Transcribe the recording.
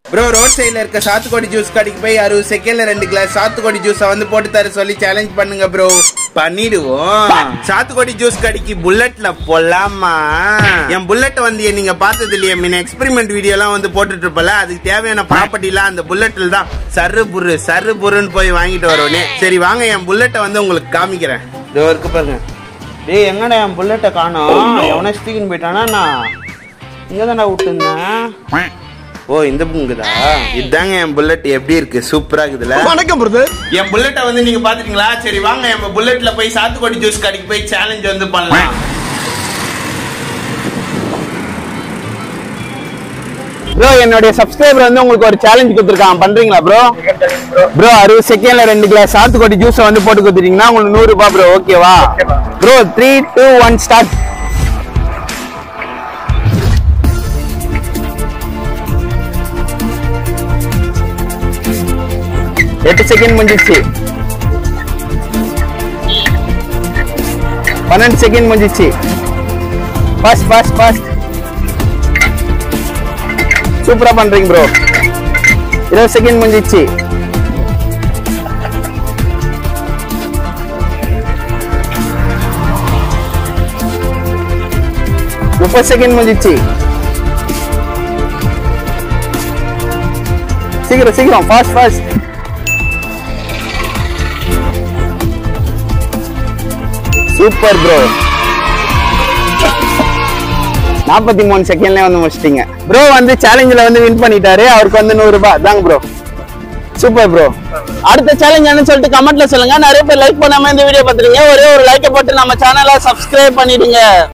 bro road சைடுல இருக்க சாத்துக்குடி ஜூஸ் கடைக்கு போய் அறுபது செகண்ட்ல ரெண்டு கிளாஸ் சாத்துக்குடி ஜூஸ வந்து போட்டு தர சொல்லி சேலஞ்ச் பண்ணுங்க ப்ரோ பண்ணிடுவோம் சாத்துக்குடி ஜூஸ் கடைக்கு புல்லட்ல போலாமா என் புல்லட் வந்து நீங்க பார்த்தது இல்லையா மீன் எக்ஸ்பெரிமெண்ட் வீடியோ எல்லாம் வந்து போட்டுட்டு இருப்பல அதுக்கு தேவையான ப்ராப்பர்ட்டி எல்லாம் அந்த புல்லட்ல தான் சரு புரு சரு புருன்னு போய் வாங்கிட்டு வருவனே சரி வாங்க என் புல்லட்டை வந்து உங்களுக்கு காமிக்கிறேன் இதோ இருக்கு பாருங்க டேய் எங்கடா என் புல்லட்டை காணோம் எவனா ஸ்டீக்கன் போயிட்டானா நான் இங்க தானே விட்டுருந்தேன் ஓ இந்த புங்குதா இதாங்க என் புல்லட் எப்படி இருக்கு சூப்பரா இருக்குதுல வணக்கம் பிரதர் என் புல்லட்டை வந்து நீங்க பாத்துட்டீங்களா சரி வாங்க என் புல்லட்ல போய் சாத்துக்குடி ஜூஸ் கடைக்கு போய் சேலஞ்ச் வந்து பண்ணலாம் ப்ரோ என்னுடைய சப்ஸ்கிரைபர் வந்து உங்களுக்கு ஒரு சேலஞ்ச் கொடுத்துருக்கான் பண்றீங்களா ப்ரோ ப்ரோ அறுபது செகண்ட்ல ரெண்டு கிளாஸ் சாத்துக்குடி ஜூஸ் வந்து போட்டு கொடுத்துட்டீங்கன்னா உங்களுக்கு நூறு ரூபாய் ப்ரோ ஓகேவா bro three two one start எட்டு செகண்ட் முடிஞ்சிச்சு பன்னெண்டு செகண்ட் முடிஞ்சிச்சு ஃபாஸ்ட் ஃபாஸ்ட் ஃபாஸ்ட் சூப்பரா பண்றீங்க ப்ரோ இருபது செகண்ட் முடிஞ்சிச்சு முப்பது செகண்ட் முடிஞ்சிச்சு சீக்கிரம் சீக்கிரம் ஃபாஸ்ட் ஃபாஸ்ட் சூப்பர் ப்ரோ நாற்பத்தி மூணு செகண்ட்ல வந்து முடிச்சிட்டீங்க ப்ரோ வந்து சேலஞ்சில் வந்து வின் பண்ணிட்டாரு அவருக்கு வந்து நூறு ரூபாய் தாங்க ப்ரோ சூப்பர் ப்ரோ அடுத்த சேலஞ்ச் என்னன்னு சொல்லிட்டு கமெண்ட்ல சொல்லுங்க நிறைய பேர் லைக் பண்ணாம இந்த வீடியோ பார்த்துருங்க ஒரே ஒரு லைக்கை போட்டு நம்ம சேனலை சப்ஸ்கிரைப் பண்ணிடுங்க